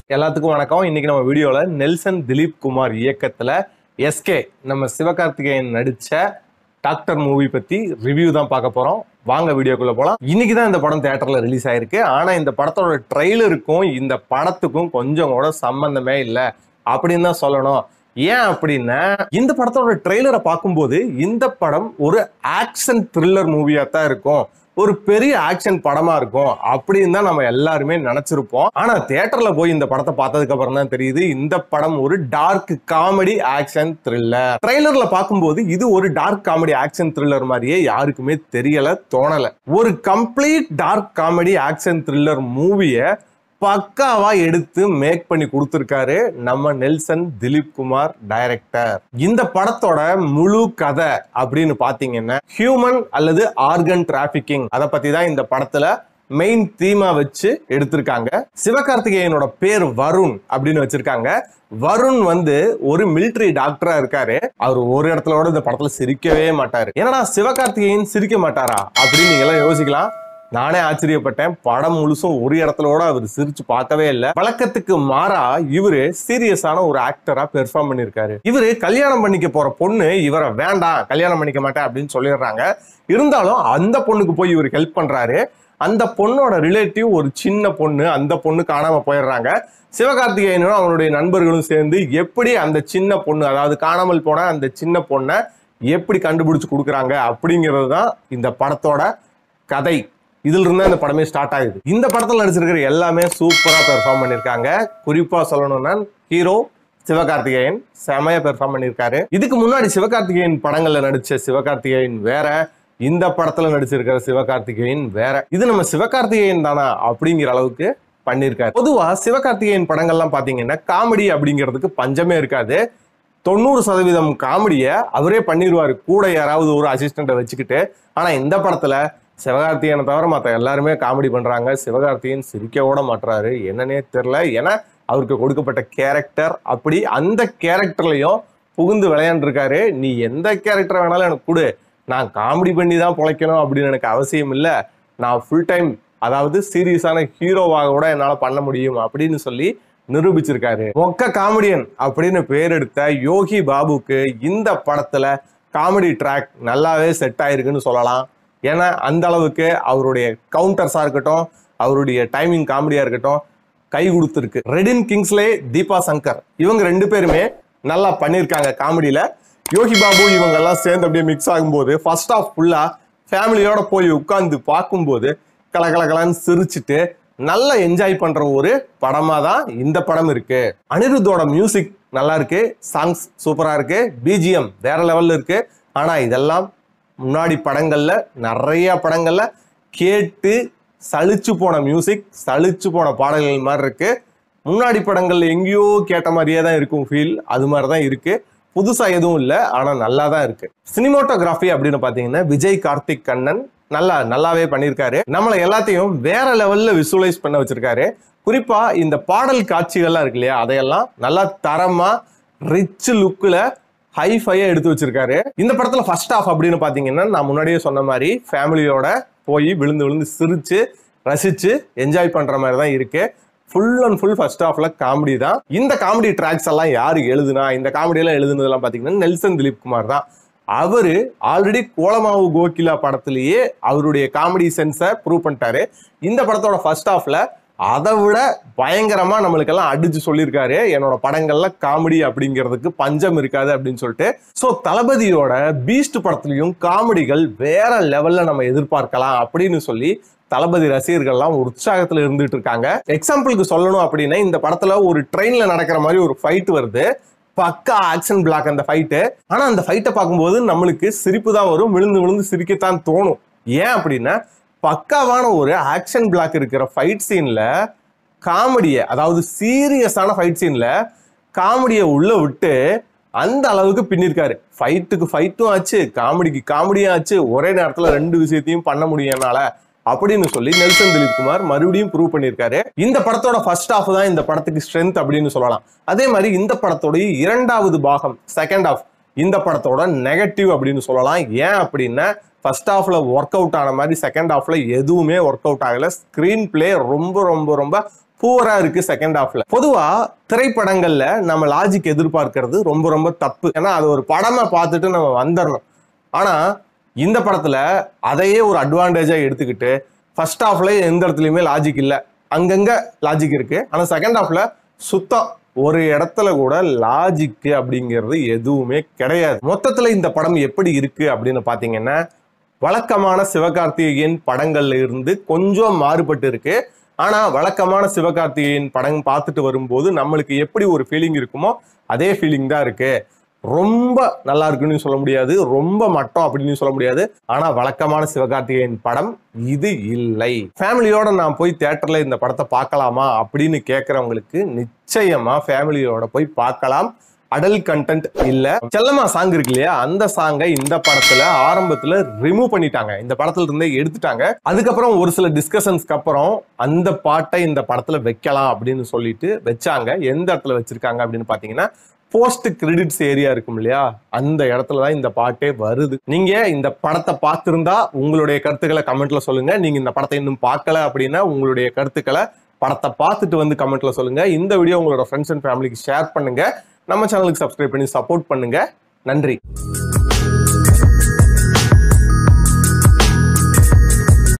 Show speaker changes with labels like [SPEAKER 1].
[SPEAKER 1] எல்லாத்துக்கும் வணக்கம் இன்னைக்கு நம்ம வீடியோல நெல்சன் திலீப் குமார் இயக்கத்துல எஸ்கே நம்ம சிவகார்த்திகேயன் நடிச்ச டாக்டர் மூவி பத்தி ரிவ்யூ தான் பார்க்க போறோம் வாங்க வீடியோக்குள்ள போலாம் இன்னைக்கு தான் இந்த படம் தியேட்டர்ல ரிலீஸ் ஆயிருக்கு ஆனா இந்த படத்தோட ட்ரெய்லருக்கும் இந்த படத்துக்கும் கொஞ்சம் கூட சம்பந்தமே இல்லை அப்படின்னு தான் சொல்லணும் ஏன் அப்படின்னா இந்த படத்தோட ட்ரெய்லரை பார்க்கும்போது இந்த படம் ஒரு ஆக்ஷன் த்ரில்லர் மூவியா தான் இருக்கும் ஒரு பெரிய ஆக்ஷன் படமா இருக்கும் அப்படின்னு தான் நம்ம எல்லாருமே நினைச்சிருப்போம் ஆனா தியேட்டர்ல போய் இந்த படத்தை பார்த்ததுக்கு அப்புறம் தான் தெரியுது இந்த படம் ஒரு டார்க் காமெடி ஆக்ஷன் த்ரில்லர் ட்ரெய்லர்ல பார்க்கும்போது இது ஒரு டார்க் காமெடி ஆக்ஷன் த்ரில்லர் மாதிரியே யாருக்குமே தெரியல தோணல ஒரு complete dark comedy action thriller மூவியை பக்காவா எடுத்து மேக் பண்ணி கொடுத்திருக்காரு நம்ம நெல்சன் திலீப் குமார் டைரக்டர் இந்த படத்தோட முழு கதை அப்படின்னு பாத்தீங்கன்னா ஹியூமன் அல்லது ஆர்கன் டிராபிகிங் அதை பத்தி தான் இந்த படத்துல மெயின் தீமா வச்சு எடுத்திருக்காங்க சிவகார்த்திகேயனோட பேர் வருண் அப்படின்னு வச்சிருக்காங்க வருண் வந்து ஒரு மிலிட்டரி டாக்டரா இருக்காரு அவர் ஒரு இடத்துல கூட இந்த படத்துல சிரிக்கவே மாட்டாரு என்னடா சிவகார்த்திகேயன் சிரிக்க மாட்டாரா அப்படின்னு நீங்க எல்லாம் யோசிக்கலாம் நானே ஆச்சரியப்பட்டேன் படம் முழுசும் ஒரு இடத்துல கூட அவர் சிரிச்சு பார்க்கவே இல்லை வழக்கத்துக்கு மாறா இவரு சீரியஸான ஒரு ஆக்டரா பெர்ஃபார்ம் பண்ணிருக்காரு இவரு கல்யாணம் பண்ணிக்க போற பொண்ணு இவரை வேண்டாம் கல்யாணம் பண்ணிக்க மாட்டேன் அப்படின்னு சொல்லிடுறாங்க இருந்தாலும் அந்த பொண்ணுக்கு போய் இவர் ஹெல்ப் பண்றாரு அந்த பொண்ணோட ரிலேட்டிவ் ஒரு சின்ன பொண்ணு அந்த பொண்ணு காணாம போயிடுறாங்க சிவகார்த்திகேயனும் அவனுடைய நண்பர்களும் சேர்ந்து எப்படி அந்த சின்ன பொண்ணு அதாவது காணாமல் போன அந்த சின்ன பொண்ணை எப்படி கண்டுபிடிச்சு கொடுக்குறாங்க அப்படிங்கிறது தான் இந்த படத்தோட கதை இதுல இருந்தா இந்த படமே ஸ்டார்ட் ஆகுது இந்த படத்துல நடிச்சிருக்கிற எல்லாமே சூப்பரா பெர்ஃபார்ம் பண்ணிருக்காங்க குறிப்பா சொல்லணும்னா ஹீரோ சிவகார்த்திகேயன் செமையா பெர்ஃபார்ம் பண்ணியிருக்காரு இதுக்கு முன்னாடி சிவகார்த்திகேயன் படங்கள்ல நடிச்ச சிவகார்த்திகேயன் வேற இந்த படத்துல நடிச்சிருக்கிற சிவகார்த்திகேயன் வேற இது நம்ம சிவகார்த்திகேயன் தானா அப்படிங்கிற அளவுக்கு பண்ணியிருக்காரு பொதுவா சிவகார்த்திகேயன் படங்கள்லாம் பாத்தீங்கன்னா காமெடி அப்படிங்கிறதுக்கு பஞ்சமே இருக்காது தொண்ணூறு சதவீதம் காமெடியை அவரே பண்ணிடுவாரு கூட யாராவது ஒரு அசிஸ்டண்ட்டை வச்சுக்கிட்டு ஆனா இந்த படத்துல சிவகார்த்திகேயனை தவிர மற்ற எல்லாருமே காமெடி பண்றாங்க சிவகார்த்திகேயன் சிரிக்க கூட மாட்டுறாரு என்னன்னே தெரியல ஏன்னா அவருக்கு கொடுக்கப்பட்ட கேரக்டர் அப்படி அந்த கேரக்டர்லயும் புகுந்து விளையாண்டுருக்காரு நீ எந்த கேரக்டர் வேணாலும் எனக்கு கொடு நான் காமெடி பண்ணி தான் பிழைக்கணும் அப்படின்னு எனக்கு அவசியம் இல்லை நான் ஃபுல் டைம் அதாவது சீரியஸான ஹீரோவாக கூட என்னால் பண்ண முடியும் அப்படின்னு சொல்லி நிரூபிச்சிருக்காரு மொக்க காமெடியன் அப்படின்னு பேர் எடுத்த யோகி பாபுக்கு இந்த படத்துல காமெடி ட்ராக் நல்லாவே செட் ஆயிருக்குன்னு சொல்லலாம் ஏன்னா அந்த அளவுக்கு அவருடைய கவுண்டர்ஸா இருக்கட்டும் அவருடைய டைமிங் காமெடியா இருக்கட்டும் கை கொடுத்துருக்கு ரெடின் கிங்ஸ்லே தீபா சங்கர் இவங்க ரெண்டு பேருமே நல்லா பண்ணியிருக்காங்க காமெடியில யோகி பாபு இவங்க எல்லாம் சேர்ந்து அப்படியே மிக்ஸ் ஆகும்போது ஃபர்ஸ்ட் ஆஃப் ஃபுல்லா ஃபேமிலியோட போய் உட்கார்ந்து பார்க்கும்போது கலகலகலன்னு சிரிச்சுட்டு நல்லா என்ஜாய் பண்ற ஒரு படமா தான் இந்த படம் இருக்கு அனிருத்தோட மியூசிக் நல்லா இருக்கு சாங்ஸ் சூப்பரா இருக்கு பிஜிஎம் வேற லெவல்ல இருக்கு ஆனா இதெல்லாம் முன்னாடி படங்கள்ல நிறைய படங்கள்ல கேட்டு சலிச்சு போன மியூசிக் சலிச்சு போன பாடல்கள் மாதிரி இருக்கு முன்னாடி படங்கள்ல எங்கேயோ கேட்ட மாதிரியே தான் இருக்கும் ஃபீல் அது மாதிரி தான் இருக்கு புதுசா எதுவும் இல்லை ஆனா நல்லா தான் இருக்கு சினிமோட்டோகிராஃபி அப்படின்னு பாத்தீங்கன்னா விஜய் கார்த்திக் கண்ணன் நல்லா நல்லாவே பண்ணியிருக்காரு நம்மளை எல்லாத்தையும் வேற லெவல்ல விசுவலைஸ் பண்ண வச்சிருக்காரு குறிப்பா இந்த பாடல் காட்சிகள்லாம் இருக்கு இல்லையா அதையெல்லாம் நல்லா தரமா ரிச் லுக்கில் ஹைஃபையா எடுத்து வச்சிருக்காரு இந்த படத்துல ஃபர்ஸ்ட் ஆஃப் அப்படின்னு பாத்தீங்கன்னா நான் முன்னாடியே சொன்ன மாதிரி ஃபேமிலியோட போய் விழுந்து விழுந்து சிரிச்சு ரசிச்சு என்ஜாய் பண்ற மாதிரி தான் இருக்கு ஃபுல் அண்ட் ஃபுல் ஃபர்ஸ்ட் ஆஃப்ல காமெடி தான் இந்த காமெடி ட்ராக்ஸ் எல்லாம் யாரு எழுதுனா இந்த காமெடி எல்லாம் எழுதுனதெல்லாம் பாத்தீங்கன்னா நெல்சன் திலீப் குமார் தான் அவரு ஆல்ரெடி கோலமாவு கோகிலா படத்திலேயே அவருடைய காமெடி சென்ஸை ப்ரூவ் பண்ணிட்டாரு இந்த படத்தோட ஃபர்ஸ்ட் ஆஃப்ல அதை விட பயங்கரமா நம்மளுக்கெல்லாம் அடிச்சு சொல்லியிருக்காரு என்னோட படங்கள்ல காமெடி அப்படிங்கிறதுக்கு பஞ்சம் இருக்காது அப்படின்னு சொல்லிட்டு ஸோ தளபதியோட பீஸ்ட் படத்துலயும் காமெடிகள் வேற லெவல்ல நம்ம எதிர்பார்க்கலாம் அப்படின்னு சொல்லி தளபதி ரசிகர்கள்லாம் உற்சாகத்துல இருந்துட்டு இருக்காங்க எக்ஸாம்பிளுக்கு சொல்லணும் அப்படின்னா இந்த படத்துல ஒரு ட்ரெயின்ல நடக்கிற மாதிரி ஒரு ஃபைட் வருது பக்கா ஆக்ஷன் பிளாக் அந்த ஃபைட்டு ஆனா அந்த ஃபைட்டை பார்க்கும்போது நம்மளுக்கு சிரிப்பு தான் வரும் விழுந்து விழுந்து சிரிக்கத்தான் தோணும் ஏன் அப்படின்னா பக்காவான ஒரு ஆக்ஷன் பிளாக் இருக்கிற ஃபைட் சீன்ல காமெடியை அதாவது சீரியஸான ஃபைட் சீன்ல காமெடியை உள்ள விட்டு அந்த அளவுக்கு பின்னிருக்காரு ஃபைட்டுக்கு ஃபைட்டும் ஆச்சு காமெடிக்கு காமெடியும் ஆச்சு ஒரே நேரத்துல ரெண்டு விஷயத்தையும் பண்ண முடியும் என்னால அப்படின்னு சொல்லி நெல்சன் திலீப் குமார் மறுபடியும் ப்ரூவ் பண்ணியிருக்காரு இந்த படத்தோட ஃபர்ஸ்ட் ஹாஃப் தான் இந்த படத்துக்கு ஸ்ட்ரென்த் அப்படின்னு சொல்லலாம் அதே மாதிரி இந்த படத்தோட இரண்டாவது பாகம் செகண்ட் ஹாஃப் இந்த படத்தோட நெகட்டிவ் அப்படின்னு சொல்லலாம் ஏன் அப்படின்னா ஃபர்ஸ்ட் ஹாஃப்ல ஒர்க் அவுட் ஆன மாதிரி செகண்ட் ஹாஃப்ல எதுவுமே ஒர்க் அவுட் ஆகல ஸ்கிரீன் பிளே ரொம்ப ரொம்ப ரொம்ப பூவரா இருக்கு செகண்ட் ஹாஃப்ல பொதுவா திரைப்படங்கள்ல நம்ம லாஜிக் எதிர்பார்க்கிறது ரொம்ப ரொம்ப தப்பு ஏன்னா அது ஒரு படமா பார்த்துட்டு நம்ம வந்துடணும் ஆனா இந்த படத்துல அதையே ஒரு அட்வான்டேஜா எடுத்துக்கிட்டு ஃபர்ஸ்ட் ஹாஃப்ல எந்த இடத்துலயுமே லாஜிக் இல்ல அங்கங்க லாஜிக் இருக்கு ஆனா செகண்ட் ஹாஃப்ல சுத்தம் ஒரு இடத்துல கூட லாஜிக் அப்படிங்கிறது எதுவுமே கிடையாது மொத்தத்துல இந்த படம் எப்படி இருக்கு அப்படின்னு பாத்தீங்கன்னா வழக்கமான சிவகார்த்திகேயன் படங்கள்ல இருந்து கொஞ்சம் மாறுபட்டு இருக்கு ஆனா வழக்கமான சிவகார்த்திகேயன் படம் பார்த்துட்டு வரும்போது நம்மளுக்கு எப்படி ஒரு ஃபீலிங் இருக்குமோ அதே ஃபீலிங் தான் இருக்கு ரொம்ப நல்லா இருக்குன்னு சொல்ல முடியாது ரொம்ப மட்டம் அப்படின்னு சொல்ல முடியாது ஆனா வழக்கமான சிவகார்த்திகேயன் படம் இது இல்லை ஃபேமிலியோட நான் போய் தியேட்டர்ல இந்த படத்தை பார்க்கலாமா அப்படின்னு கேட்கறவங்களுக்கு நிச்சயமா ஃபேமிலியோட போய் பார்க்கலாம் அடல் கண்டென்ட் இல்ல செல்லம்மா சாங் இருக்கு இல்லையா அந்த சாங்கை இந்த படத்துல ஆரம்பத்துல ரிமூவ் பண்ணிட்டாங்க இந்த படத்துல இருந்தே எடுத்துட்டாங்க அதுக்கப்புறம் ஒரு சில டிஸ்கஷன்ஸ்க்கு அப்புறம் அந்த பாட்டை இந்த படத்துல வைக்கலாம் அப்படின்னு சொல்லிட்டு வச்சாங்க எந்த இடத்துல வச்சிருக்காங்க அப்படின்னு பாத்தீங்கன்னா போஸ்ட் கிரெடிட்ஸ் ஏரியா இருக்கும் இல்லையா அந்த இடத்துல தான் இந்த பாட்டே வருது நீங்க இந்த படத்தை பார்த்திருந்தா உங்களுடைய கருத்துக்களை கமெண்ட்ல சொல்லுங்க நீங்க இந்த படத்தை இன்னும் பார்க்கல அப்படின்னா உங்களுடைய கருத்துக்களை படத்தை பார்த்துட்டு வந்து கமெண்ட்ல சொல்லுங்க இந்த வீடியோ உங்களோட ஃப்ரெண்ட்ஸ் அண்ட் ஃபேமிலிக்கு ஷேர் பண்ணுங்க நம்ம சேனலுக்கு சப்ஸ்கிரைப் பண்ணி சப்போர்ட் பண்ணுங்க நன்றி